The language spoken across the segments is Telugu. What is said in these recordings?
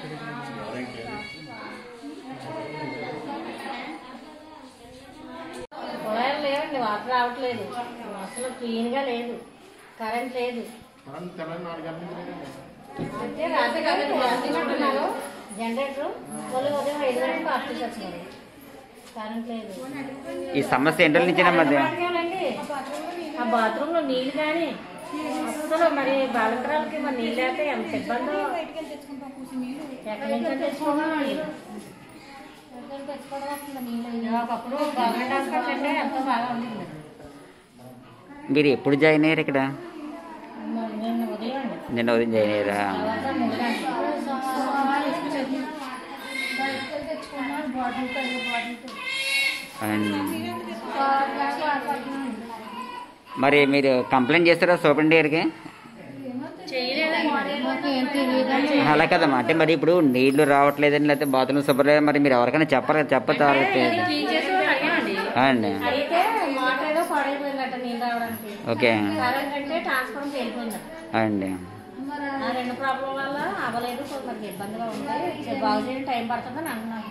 కుళాయిలు లేవండి వాటర్ రావట్లేదు అసలు క్లీన్గా లేదు కరెంట్ లేదు మనం తెల్లని నాలుగు గంటల నుంచి లేదండి. అంటే రాత్రి కరెంట్ వేస్తున్నట్టున్నారు జనరేటర్ వాళ్ళు ఉదయం ఐదు గంటలకు ఆఫ్ చేసేస్తున్నారు కరెంట్ లేదు ఈ సమస్య ఎన్ని రోజుల నుంచి మధ్య పట్టుకెళ్ళండి. ఆ బాత్రూమ్ లో నీళ్లు కానీ అసలు మరి బాలకరాలకి మరి నీళ్ళు లేకపోతే ఎంత ఇబ్బందో ఎక్కడి నుంచి తెచ్చుకోవడం నీళ్ళు ఎక్కడి నుంచి తెచ్చుకోవడం అసలు నీళ్ళు ఒకప్పుడు గవర్నమెంట్ హాస్పిటల్ అంటే ఎంతో బాగా ఉంటుంది మీరు ఎప్పుడు జాయిన్ అయ్యారు ఇక్కడ మరి నిన్న ఉదయం అండి నిన్న ఉదయం జాయిన్ అయ్యారా తర్వాత మూడు గంటలకు సోమవారం ఇసుక బయటకు తెచ్చుకున్నాను బాటిల్తో ఏ బాటిల్తో అండ్ వాడుతున్నాను. మరి మీరు కంప్లైంట్ చేస్తారా సూపరింటెండెంట్కి చేయలేదండి మాకు ఏం తెలియదని అలా కదమ్మా అంటే మరి ఇప్పుడు నీళ్లు రావట్లేదని లేకపోతే బాత్రూమ్ శుభ్రలేదు మరి మీరు ఎవరికైనా చెప్పరు చెప్పతా క్లీన్ చేసి అడిగామండి అండి అయితే మోటార్ ఏదో పాడైపోయిందట నీళ్ళు రావడానికి ఓకే కరెంట్ అంటే ట్రాన్స్ఫార్మర్ వెళ్ళిపోయిందట అండి ఆ రెండు ప్రాబ్లం వల్ల అవ్వలేదు సో మనకి ఇబ్బందిగా ఉంది బాగు చేయడం టైం పడుతుందని అంటున్నాను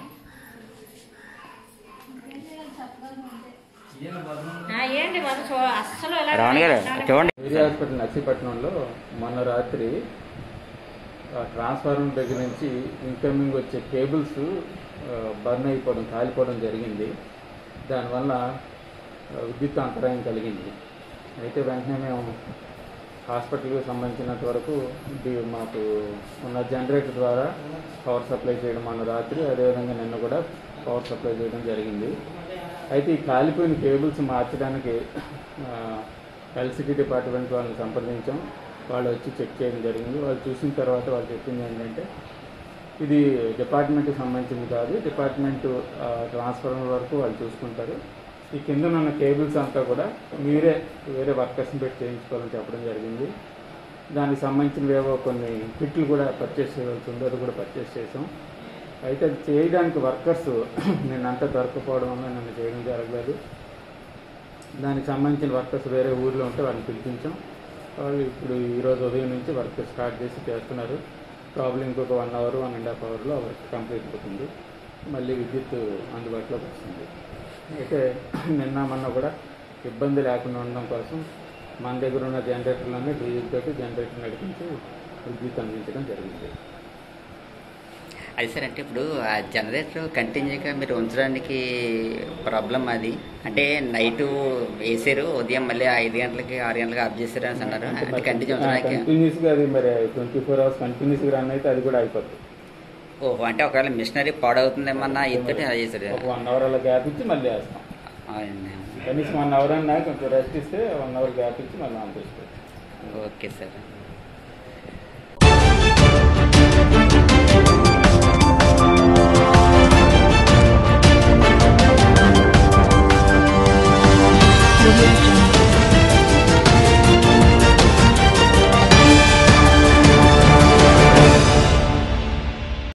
ఆ, ఏంటి బాబు చూ అస్సలు ఎలా రావణ్ గారు చూడండి ఏరియా హాస్పిటల్ నర్సీపట్నంలో మొన్న రాత్రి ఆ ట్రాన్స్ఫార్మర్ దగ్గర నుంచి ఇన్కమింగ్ వచ్చే కేబుల్స్ ఆ, బర్న్ అయిపోవడం కాలిపోవడం జరిగింది దానివల్ల ఆ, విద్యుత్ అంతరాయం కలిగింది అయితే వెంటనే మేము హాస్పిటల్కి సంబంధించినంత వరకు ఇది మాకు ఉన్న జనరేటర్ ద్వారా పవర్ సప్లై చేయడం మొన్న రాత్రి అదేవిధంగా నిన్న కూడా పవర్ సప్లై చేయడం జరిగింది అయితే ఈ కాలిపోయిన కేబుల్స్ మార్చడానికి ఎల్సిటీ డిపార్ట్మెంట్ వాళ్ళని సంప్రదించాం వాళ్ళు వచ్చి చెక్ చేయడం జరిగింది వాళ్ళు చూసిన తర్వాత వాళ్ళు చెప్పింది ఏంటంటే ఇది డిపార్ట్మెంట్కి సంబంధించింది కాదు డిపార్ట్మెంట్ ట్రాన్స్ఫార్మర్ వరకు వాళ్ళు చూసుకుంటారు ఈ కింద ఉన్న కేబుల్స్ అంతా కూడా మీరే వేరే వర్కర్స్ని పెట్టి చేయించుకోవాలని చెప్పడం జరిగింది దానికి సంబంధించినవి ఏవో కొన్ని కిట్లు కూడా పర్చేస్ చేయవలసి ఉంది అది కూడా పర్చేస్ చేసాం అయితే అది చేయడానికి వర్కర్స్ నిన్నంతా దొరకపోవడం వల్ల నన్ను చేయడం జరగలేదు దానికి సంబంధించిన వర్కర్స్ వేరే ఊర్లో ఉంటే వాళ్ళని పిలిపించాం వాళ్ళు ఇప్పుడు ఈరోజు ఉదయం నుంచి వర్క్ స్టార్ట్ చేసి చేస్తున్నారు ప్రాబ్లం ఇంకొక one hour one and half అవర్లో వర్క్ కంప్లీట్ అవుతుంది మళ్ళీ విద్యుత్ అందుబాటులోకి వస్తుంది అయితే నిన్న మొన్న కూడా ఇబ్బంది లేకుండా ఉండడం కోసం మన దగ్గర ఉన్న జనరేటర్లోనే డీజిల్ తోటి జనరేటర్ నడిపించి విద్యుత్ అందించడం జరిగింది అది సార్ అంటే ఇప్పుడు ఆ జనరేటర్ కంటిన్యూగా మీరు ఉంచడానికి ప్రాబ్లం అది అంటే నైట్ వేసారు ఉదయం మళ్ళీ ఐదు గంటలకి ఆరు గంటలకి ఆఫ్ చేశారు అని అన్నారు అంటే కంటిన్యూ ఉంచడానికి కంటిన్యూస్గా అది మరి ట్వంటీ ఫోర్ అవర్స్ కంటిన్యూస్గా రన్ అయితే అది కూడా అయిపోతుంది ఓహో అంటే ఒకవేళ మిషనరీ పాడవుతుందేమన్నా ఇద్దరు అది చేశారు ఒక వన్ అవర్ అలా గ్యాప్ ఇచ్చి మళ్ళీ వేస్తాం అవునండి. కనీసం వన్ అవర్ అన్నా కొంచెం రెస్ట్ ఇస్తే వన్ అవర్ గ్యాప్ ఇచ్చి మళ్ళీ ఆన్ చేసుకోవచ్చు ఓకే సార్